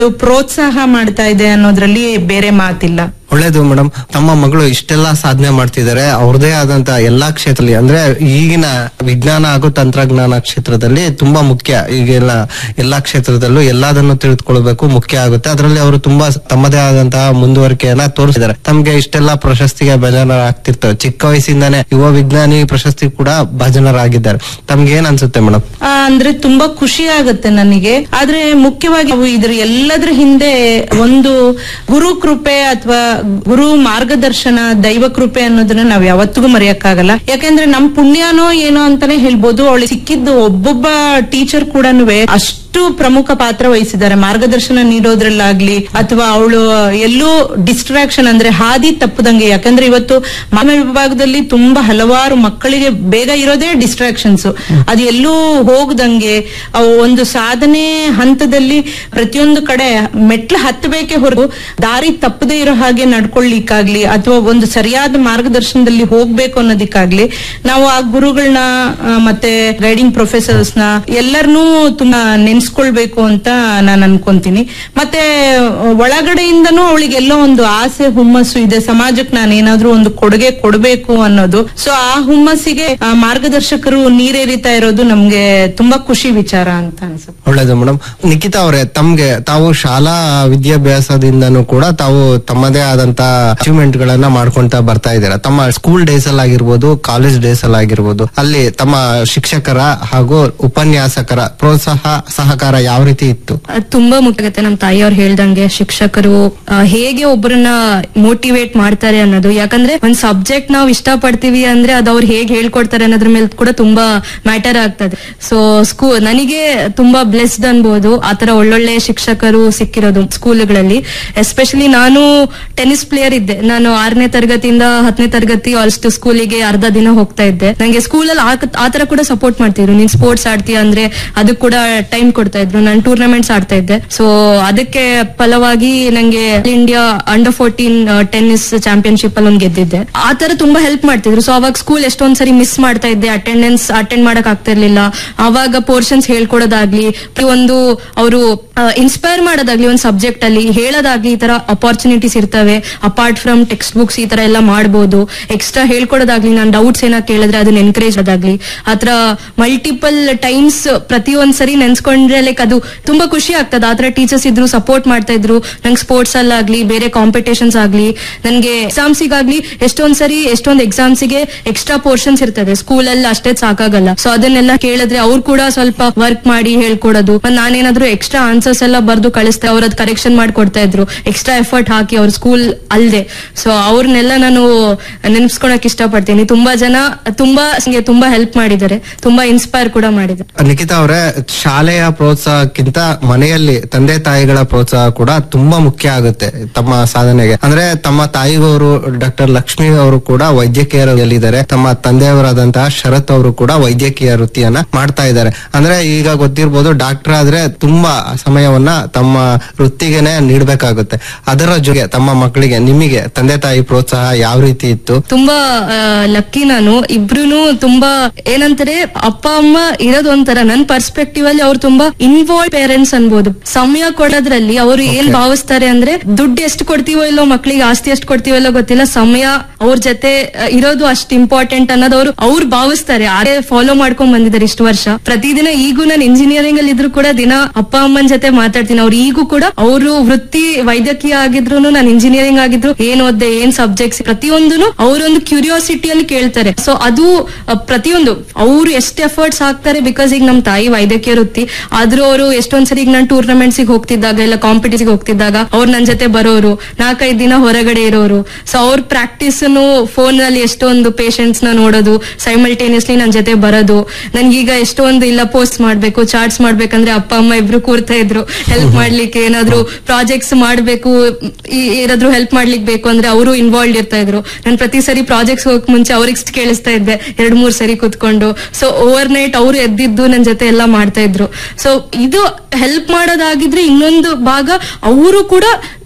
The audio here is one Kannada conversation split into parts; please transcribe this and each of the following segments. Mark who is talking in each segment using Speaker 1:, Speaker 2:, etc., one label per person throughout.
Speaker 1: ಪ್ರೋತ್ಸಾಹ ಮಾಡ್ತಾ ಇದೆ ಅನ್ನೋದ್ರಲ್ಲಿ ಬೇರೆ ಮಾತಿಲ್ಲ
Speaker 2: ಒಳ್ಳೇದು ಮೇಡಮ್ ತಮ್ಮ ಮಗಳು ಇಷ್ಟೆಲ್ಲ ಸಾಧನೆ ಮಾಡ್ತಿದ್ದಾರೆ ಅವ್ರದೇ ಆದಂತ ಎಲ್ಲಾ ಕ್ಷೇತ್ರದಲ್ಲಿ ಅಂದ್ರೆ ಈಗಿನ ವಿಜ್ಞಾನ ಹಾಗೂ ತಂತ್ರಜ್ಞಾನ ಕ್ಷೇತ್ರದಲ್ಲಿ ತುಂಬಾ ಮುಖ್ಯ ಈಗೆಲ್ಲ ಎಲ್ಲಾ ಕ್ಷೇತ್ರದಲ್ಲೂ ಎಲ್ಲದನ್ನು ತಿಳಿದುಕೊಳ್ಬೇಕು ಮುಖ್ಯ ಆಗುತ್ತೆ ಅದರಲ್ಲಿ ಅವರು ತುಂಬಾ ತಮ್ಮದೇ ಆದಂತಹ ಮುಂದುವರಿಕೆಯನ್ನ ತೋರಿಸಿದ್ದಾರೆ ತಮ್ಗೆ ಇಷ್ಟೆಲ್ಲ ಪ್ರಶಸ್ತಿಗೆ ಭಾಜನರಾಗ್ತಿರ್ತವೆ ಚಿಕ್ಕ ವಯಸ್ಸಿಂದಾನೇ ಯುವ ವಿಜ್ಞಾನಿ ಪ್ರಶಸ್ತಿ ಕೂಡ ಭಾಜನರಾಗಿದ್ದಾರೆ ತಮ್ಗೆ ಏನ್ ಅನ್ಸುತ್ತೆ ಮೇಡಮ್
Speaker 1: ಆ, ಅಂದ್ರೆ ತುಂಬಾ ಖುಷಿ ಆಗುತ್ತೆ ನನಗೆ ಆದ್ರೆ ಮುಖ್ಯವಾಗಿ ನಾವು ಇದ್ರ ಎಲ್ಲದ್ರ ಹಿಂದೆ ಒಂದು ಗುರು ಕೃಪೆ ಅಥವಾ ಗುರು ಮಾರ್ಗದರ್ಶನ ದೈವ ಕೃಪೆ ಅನ್ನೋದನ್ನ ನಾವ್ ಯಾವತ್ತಿಗೂ ಮರೆಯಕ್ಕಾಗಲ್ಲ ಯಾಕಂದ್ರೆ ನಮ್ ಪುಣ್ಯನೋ ಏನೋ ಅಂತಾನೆ ಹೇಳ್ಬೋದು ಅವಳು ಸಿಕ್ಕಿದ್ದು ಒಬ್ಬೊಬ್ಬ ಟೀಚರ್ ಕೂಡ ಅಷ್ಟು ಪ್ರಮುಖ ಪಾತ್ರ ವಹಿಸಿದ್ದಾರೆ ಮಾರ್ಗದರ್ಶನ ನೀಡೋದ್ರಲ್ಲಾಗ್ಲಿ ಅಥವಾ ಅವಳು ಎಲ್ಲೂ ಡಿಸ್ಟ್ರಾಕ್ಷನ್ ಅಂದ್ರೆ ಹಾದಿ ತಪ್ಪದಂಗೆ ಯಾಕಂದ್ರೆ ಇವತ್ತು ಮಾನವ ವಿಭಾಗದಲ್ಲಿ ತುಂಬಾ ಹಲವಾರು ಮಕ್ಕಳಿಗೆ ಬೇಗ ಇರೋದೇ ಡಿಸ್ಟ್ರಾಕ್ಷನ್ಸ್ ಅದು ಎಲ್ಲೂ ಹೋಗದಂಗೆ ಅವು ಒಂದು ಸಾಧನೆ ಹಂತದಲ್ಲಿ ಪ್ರತಿಯೊಂದು ಕಡೆ ಮೆಟ್ಲು ಹತ್ತಬೇಕೇ ಹೊರಗು ದಾರಿ ತಪ್ಪದೇ ಇರೋ ಹಾಗೆ ನಡ್ಕೊಳ್ಳಿಕ್ಕಾಗ್ಲಿ ಅಥವಾ ಒಂದು ಸರಿಯಾದ ಮಾರ್ಗದರ್ಶನದಲ್ಲಿ ಹೋಗ್ಬೇಕು ಅನ್ನೋದಕ್ಕಾಗ್ಲಿ ನಾವು ಆ ಗುರುಗಳನ್ನ ಆ, ಮತ್ತೆ ಗೈಡಿಂಗ್ ಪ್ರೊಫೆಸರ್ಸ್ ನ ಎಲ್ಲರನ್ನೂ ತುಂಬಾ ನೆನ್ಸ್ಕೊಳ್ಬೇಕು ಅಂತ ನಾನು ಅನ್ಕೊಂತೀನಿ ಮತ್ತೆ ಒಳಗಡೆಯಿಂದನೂ ಅವಳಿಗೆ ಎಲ್ಲೋ ಒಂದು ಆಸೆ ಹುಮ್ಮಸ್ಸು ಇದೆ ಸಮಾಜಕ್ಕೆ ನಾನು ಏನಾದ್ರೂ ಒಂದು ಕೊಡುಗೆ ಕೊಡಬೇಕು ಅನ್ನೋದು ಸೊ ಆ ಹುಮ್ಮಸ್ಸಿಗೆ ಆ ಮಾರ್ಗದರ್ಶಕರು ನೀರೇರಿತಾ ಇರೋದು ನಮ್ಗೆ ತುಂಬಾ ಖುಷಿ ವಿಚಾರ ಅಂತ ಅನ್ಸುತ್ತೆ
Speaker 2: ಒಳ್ಳೇದು ಮೇಡಮ್ ನಿಖಿತಾ ಅವರೇ ತಮ್ಗೆ ತಾವು ಶಾಲಾ ವಿದ್ಯಾಭ್ಯಾಸದಿಂದನೂ ಕೂಡ ತಾವು ತಮ್ಮದೇ ಆದಂತ ಅಚೀವ್ಮೆಂಟ್ ಗಳನ್ನ ಮಾಡ್ಕೊಂತ ಬರ್ತಾ ಇದ್ದೀರಾ ತಮ್ಮ ಸ್ಕೂಲ್ ಡೇಸ್ ಅಲ್ಲಿ ಆಗಿರ್ಬೋದು ಕಾಲೇಜ್ ಡೇಸ್ ಅಲ್ಲಿ ಆಗಿರ್ಬೋದು ಅಲ್ಲಿ ತಮ್ಮ ಶಿಕ್ಷಕರ ಹಾಗೂ ಉಪನ್ಯಾಸಕರ ಪ್ರೋತ್ಸಾಹ ಸಹಕಾರ ಯಾವ ರೀತಿ ಇತ್ತು
Speaker 3: ಅದ್ ತುಂಬಾ ಮುಖ್ಯ ಆಗುತ್ತೆ ನಮ್ ತಾಯಿಯವ್ರು ಹೇಳ್ದಂಗೆ ಶಿಕ್ಷಕರು ಆ, ಹೇಗೆ ಒಬ್ಬರನ್ನ ಮೋಟಿವೇಟ್ ಮಾಡ್ತಾರೆ ಅನ್ನೋದು ಯಾಕಂದ್ರೆ ಒಂದ್ ಸಬ್ಜೆಕ್ಟ್ ನಾವು ಇಷ್ಟ ಪಡ್ತೀವಿ ಅಂದ್ರೆ ಅದು ಅವ್ರು ಹೇಗೆ ಹೇಳ್ಕೊಡ್ತಾರೆ ಅನ್ನೋದ್ರ ಮೇಲೆ ಕೂಡ ತುಂಬಾ ಮ್ಯಾಟರ್ ಆಗ್ತದೆ ಸೊ ಸ್ಕೂ ನನಗೆ ತುಂಬಾ ಬ್ಲೆಸ್ಡ್ ಅನ್ಬೋದು ಆತರ ಒಳ್ಳೊಳ್ಳೆ ಶಿಕ್ಷಕರು ಸಿಕ್ಕಿರೋದು ಸ್ಕೂಲ್ಗಳಲ್ಲಿ ಎಸ್ಪೆಷಲಿ ನಾನು ಟೆನ್ನಿಸ್ ಪ್ಲೇಯರ್ ಇದ್ದೆ ನಾನು ಆರನೇ ತರಗತಿಯಿಂದ ಹತ್ತನೇ ತರಗತಿ ಅಷ್ಟು ಸ್ಕೂಲಿಗೆ ಅರ್ಧ ದಿನ ಹೋಗ್ತಾ ಇದ್ದೆ ನಂಗೆ ಸ್ಕೂಲಲ್ಲಿ ಆತರ ಕೂಡ ಸಪೋರ್ಟ್ ಮಾಡ್ತಿದ್ರು ನೀನ್ ಸ್ಪೋರ್ಟ್ಸ್ ಆಡ್ತೀಯ ಅಂದ್ರೆ ಅದಕ್ಕೆ ಕೂಡ ಟೈಮ್ ಕೊಡ್ತಾ ಇದ್ರು ನಾನು ಟೂರ್ನಮೆಂಟ್ಸ್ ಆಡ್ತಾ ಇದ್ದೆ ಸೊ ಅದಕ್ಕೆ ಫಲವಾಗಿ ನಂಗೆ India under fourteen tennis championship ಅಲ್ಲಿ ಒಂದು ಗೆದ್ದಿದ್ದೆ ಆ ತರ ತುಂಬಾ ಹೆಲ್ಪ್ ಮಾಡ್ತಿದ್ರು ಸೊ ಅವಾಗ ಸ್ಕೂಲ್ ಎಷ್ಟೊಂದ್ ಸರಿ ಮಿಸ್ ಮಾಡ್ತಾ ಇದ್ದೆ ಅಟೆಂಡೆನ್ಸ್ ಅಟೆಂಡ್ ಮಾಡಕ್ ಆಗ್ತಾ ಇರ್ಲಿಲ್ಲ ಅವಾಗ ಪೋರ್ಷನ್ಸ್ ಹೇಳ್ಕೊಡೋದಾಗ್ಲಿ ಒಂದು ಅವರು ಇನ್ಸ್ಪೈರ್ ಮಾಡೋದಾಗ್ಲಿ ಒಂದು ಸಬ್ಜೆಕ್ಟ್ ಅಲ್ಲಿ ಹೇಳೋದಾಗ್ಲಿ ಈ ತರ ಅಪಾರ್ಚುನಿಟೀಸ್ ಇರ್ತವೆ ಅಪಾರ್ಟ್ ಫ್ರಮ್ ಟೆಕ್ಸ್ಟ್ ಬುಕ್ಸ್ ಈ ತರ ಎಲ್ಲ ಮಾಡ್ಬೋದು ಎಕ್ಸ್ಟ್ರಾ ಹೇಳ್ಕೊಡೋದಾಗ್ಲಿ ನಾನು ಡೌಟ್ಸ್ ಏನೋ ಕೇಳಿದ್ರೆ ಅದನ್ನ ಎನ್ಕರೇಜ್ ಆದಾಗ್ಲಿ ಆತರ ಮಲ್ಟಿಪಲ್ ಟೈಮ್ಸ್ ಪ್ರತಿಯೊಂದ್ ಸರಿ ನೆನ್ಸ್ಕೊಂಡ್ರೆ ಲೈಕ್ ಅದು ತುಂಬಾ ಖುಷಿ ಆಗ್ತದೆ ಆತರ ಟೀಚರ್ಸ್ ಇದ್ರು ಸಪೋರ್ಟ್ ಮಾಡ್ತಾ ಇದ್ರು ನಂಗೆ ಸ್ಪೋರ್ಟ್ಸ್ ಅಲ್ಲಾಗ್ಲಿ ಬೇರೆ ಕಾಂಪಿಟೇಷನ್ಸ್ ಆಗ್ಲಿ ನನ್ಗೆ ಎಕ್ಸಾಮ್ಸಿಗಾಗ್ಲಿ ಎಷ್ಟೊಂದ್ ಸರಿ ಎಷ್ಟೊಂದ್ ಎಕ್ಸಾಮ್ಸಿಗೆ ಎಕ್ಸ್ಟ್ರಾ ಪೋರ್ಷನ್ಸ್ ಇರ್ತದೆ ಸ್ಕೂಲ್ ಅಲ್ಲಿ ಅಷ್ಟೇ ಸಾಕಾಗಲ್ಲ ಸೊ ಅದನ್ನೆಲ್ಲ ಕೇಳಿದ್ರೆ ಅವ್ರು ಕೂಡ ಸ್ವಲ್ಪ ವರ್ಕ್ ಮಾಡಿ ಹೇಳ್ಕೊಡೋದು ಮತ್ತ್ ನಾನೇನಾದ್ರೂ ಎಕ್ಸ್ಟ್ರಾ ಆನ್ಸರ್ಸ್ ಎಲ್ಲ ಬರ್ದು ಕಳಿಸ್ತೆ ಅವ್ರ ಅದ್ ಕರೆಕ್ಷನ್ ಮಾಡಿ ಕೊಡ್ತಾ ಇದ್ರು ಎಕ್ಸ್ಟ್ರಾ ಎಫರ್ಟ್ ಹಾಕಿ ಅವ್ರ ಸ್ಕೂಲ್ ಅಲ್ದೆ ಸೊ ಅವ್ರನ್ನೆಲ್ಲ ನಾನು ನೆನ್ಸ್ಕೊಳಕ್ ಇಷ್ಟಪಡ್ತೀನಿ ತುಂಬಾ ಜನ ತುಂಬಾ ನಂಗೆ ತುಂಬಾ ಹೆಲ್ಪ್ ಮಾಡಿದ್ದಾರೆ ತುಂಬಾ ಇನ್ಸ್ಪೈರ್ ಕೂಡ ಮಾಡಿದ್ದಾರೆ
Speaker 2: ನಿಖಿತಾ ಅವರೇ ಶಾಲೆಯ ಪ್ರೋತ್ಸಾಹಕ್ಕಿಂತ ಮನೆಯಲ್ಲಿ ತಂದೆ ತಾಯಿಗಳ ಪ್ರೋತ್ಸಾಹ ಕೂಡ ತುಂಬಾ ಮುಖ್ಯ ಆಗುತ್ತೆ ತಮ್ಮ ಸಾಧನೆಗೆ ಅಂದ್ರೆ ತಮ್ಮ ತಾಯಿಯವರು ಡಾಕ್ಟರ್ ಲಕ್ಷ್ಮಿ ಅವರು ಕೂಡ ವೈದ್ಯಕೀಯ ವೃತ್ತಿಯಲ್ಲಿದ್ದಾರೆ ತಮ್ಮ ತಂದೆಯವರಾದಂತಹ ಶರತ್ ಅವರು ಕೂಡ ವೈದ್ಯಕೀಯ ವೃತ್ತಿಯನ್ನ ಮಾಡ್ತಾ ಇದ್ದಾರೆ ಅಂದ್ರೆ ಈಗ ಗೊತ್ತಿರ್ಬೋದು ಡಾಕ್ಟರ್ ಆದ್ರೆ ತುಂಬಾ ಸಮಯವನ್ನ ತಮ್ಮ ವೃತ್ತಿಗೆನೆ ನೀಡಬೇಕಾಗುತ್ತೆ ಅದರ ಜೊತೆಗೆ ತಮ್ಮ ಮಕ್ಕಳಿಗೆ ನಿಮಗೆ ತಂದೆ ತಾಯಿ ಪ್ರೋತ್ಸಾಹ ಯಾವ ರೀತಿ ಇತ್ತು
Speaker 3: ತುಂಬಾ ಲಕ್ಕಿ ನಾನು ಇಬ್ರು ತುಂಬಾ ಏನಂತಾರೆ ಅಪ್ಪ ಅಮ್ಮ ಇರೋದು ಒಂಥರ ನನ್ ಪರ್ಸ್ಪೆಕ್ಟಿವ್ ಅಲ್ಲಿ ಅವ್ರು ತುಂಬಾ ಇನ್ವಾಲ್ವ್ ಪೇರೆಂಟ್ಸ್ ಅನ್ಬೋದು ಸಮಯ ಕೊಡೋದ್ರಲ್ಲಿ ಅವರು ಏನ್ ಭಾವಿಸ್ತಾರೆ ಅಂದ್ರೆ ದುಡ್ಡು ಎಷ್ಟು ಕೊಡ್ತೀವೋ ಇಲ್ಲೋ ಮಕ್ಳಿಗೆ ಆಸ್ತಿ ಎಷ್ಟು ಕೊಡ್ತೀವೋ ಇಲ್ಲೋ ಗೊತ್ತಿಲ್ಲ ಸಮಯ ಅವ್ರ ಜೊತೆ ಆ, ಇರೋದು ಅಷ್ಟು ಇಂಪಾರ್ಟೆಂಟ್ ಅನ್ನೋದು ಅವ್ರು ಅವ್ರು ಭಾವಿಸ್ತಾರೆ ಅದೇ ಫಾಲೋ ಮಾಡ್ಕೊಂಡ್ ಬಂದಿದ್ದಾರೆ ಇಷ್ಟು ವರ್ಷ ಪ್ರತಿದಿನ ಈಗೂ ನಾನು ಇಂಜಿನಿಯರಿಂಗ್ ಅಲ್ಲಿ ಇದ್ರು ಕೂಡ ದಿನ ಅಪ್ಪ ಅಮ್ಮನ ಜೊತೆ ಮಾತಾಡ್ತೀನಿ ಅವ್ರು ಈಗೂ ಕೂಡ ಅವರು ವೃತ್ತಿ ವೈದ್ಯಕೀಯ ಆಗಿದ್ರು ನಾನು ಇಂಜಿನಿಯರಿಂಗ್ ಆಗಿದ್ರು ಏನ್ ಓದ್ದೆ ಏನ್ ಸಬ್ಜೆಕ್ಟ್ಸ್ ಪ್ರತಿಯೊಂದನು ಅವರೊಂದು ಕ್ಯೂರಿಯಾಸಿಟಿಯಲ್ಲಿ ಕೇಳ್ತಾರೆ ಸೊ ಅದು ಅ, ಪ್ರತಿಯೊಂದು ಅವ್ರು ಎಷ್ಟು ಎಫರ್ಟ್ಸ್ ಹಾಕ್ತಾರೆ ಬಿಕಾಸ್ ಈಗ ನಮ್ ತಾಯಿ ವೈದ್ಯಕೀಯ ವೃತ್ತಿ ಆದ್ರೂ ಅವರು ಎಷ್ಟೊಂದ್ ಸರಿ ಈಗ ನಾನು ಟೂರ್ನಮೆಂಟ್ಸ್ ಹೋಗ್ತಿದ್ದಾಗ ಇಲ್ಲ ಕಾಂಪಿಟೇಟಿವ್ ಹೋಗ್ತಿದ್ದಾಗ ಅವ್ರು ನನ್ ಜೊತೆ ಬರೋರು ನಾಲ್ಕೈದು ದಿನ ಹೊರಗಡೆ ಇರೋರು ಸೊ ಅವ್ರ ಪ್ರಾಕ್ಟೀಸ್ ಫೋನ್ ಅಲ್ಲಿ ಎಷ್ಟೊಂದು ಪೇಷಂಟ್ಸ್ ನ ನೋಡೋದು ಸೈಮಲ್ಟೇನಿಯಸ್ಲಿ ನನ್ ಜೊತೆ ಬರೋದು ನನ್ಗೀಗ ಎಷ್ಟೊಂದು ಇಲ್ಲ ಪೋಸ್ಟ್ ಮಾಡ್ಬೇಕು ಚಾರ್ಟ್ಸ್ ಮಾಡ್ಬೇಕಂದ್ರೆ ಅಪ್ಪ ಅಮ್ಮ ಇಬ್ರು ಕೂರ್ತಾ ಇದ್ರು ಹೆಲ್ಪ್ ಮಾಡ್ಲಿಕ್ಕೆ ಏನಾದ್ರು ಪ್ರಾಜೆಕ್ಟ್ಸ್ ಮಾಡ್ಬೇಕು ಈ- ಏನಾದ್ರು ಹೆಲ್ಪ್ ಮಾಡ್ಲಿಕ್ಕೆ ಬೇಕು ಅಂದ್ರೆ ಅವರು ಇನ್ವಾಲ್ವ್ ಇರ್ತಾ ಇದ್ರು ನಾನು ಪ್ರತಿ ಸರಿ ಪ್ರಾಜೆಕ್ಟ್ಸ್ ಹೋಗಕ್ ಮುಂಚೆ ಅವ್ರಿಗೆ ಕೇಳಿಸ್ತಾ ಇದ್ದೆ ಎರಡ್ ಮೂರ್ ಸರಿ ಕುತ್ಕೊಂಡು ಸೊ ಓವರ್ ನೈಟ್ ಅವರು ಎದ್ದಿದ್ದು ನನ್ ಜೊತೆ ಎಲ್ಲ ಮಾಡ್ತಾ ಇದ್ರು ಸೊ ಇದು ಹೆಲ್ಪ್ ಮಾಡೋದಾಗಿದ್ರೆ ಇನ್ನೊಂದು ಭಾಗ ಅವರು ಕೂಡ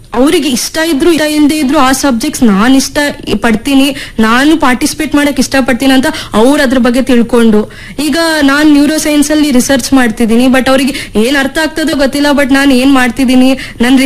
Speaker 3: ಅವ್ರಿಗೆ ಇಷ್ಟ ಇದ್ರು ಇಷ್ಟ ಇಲ್ಲದೆ ಇದ್ರು ಆ ಸಬ್ಜೆಕ್ಟ್ಸ್ ನಾನ್ ಇಷ್ಟ ಪಡ್ತೀನಿ ನಾನು ಪಾರ್ಟಿಸಿಪೇಟ್ ಮಾಡಕ್ ಇಷ್ಟ ಪಡ್ತೀನಿ ಅಂತ ಅವ್ರು ಅದ್ರ ಬಗ್ಗೆ ತಿಳ್ಕೊಂಡು ಈಗ ನಾನ್ ನ್ಯೂರೋ ಸೈನ್ಸ್ ಅಲ್ಲಿ ರಿಸರ್ಚ್ ಮಾಡ್ತಿದ್ದೀನಿ ಬಟ್ ಅವ್ರಿಗೆ ಏನ್ ಅರ್ಥ ಆಗ್ತದೋ ಗೊತ್ತಿಲ್ಲ ಬಟ್ ನಾನು ಏನ್ ಮಾಡ್ತಿದ್ದೀನಿ ನನ್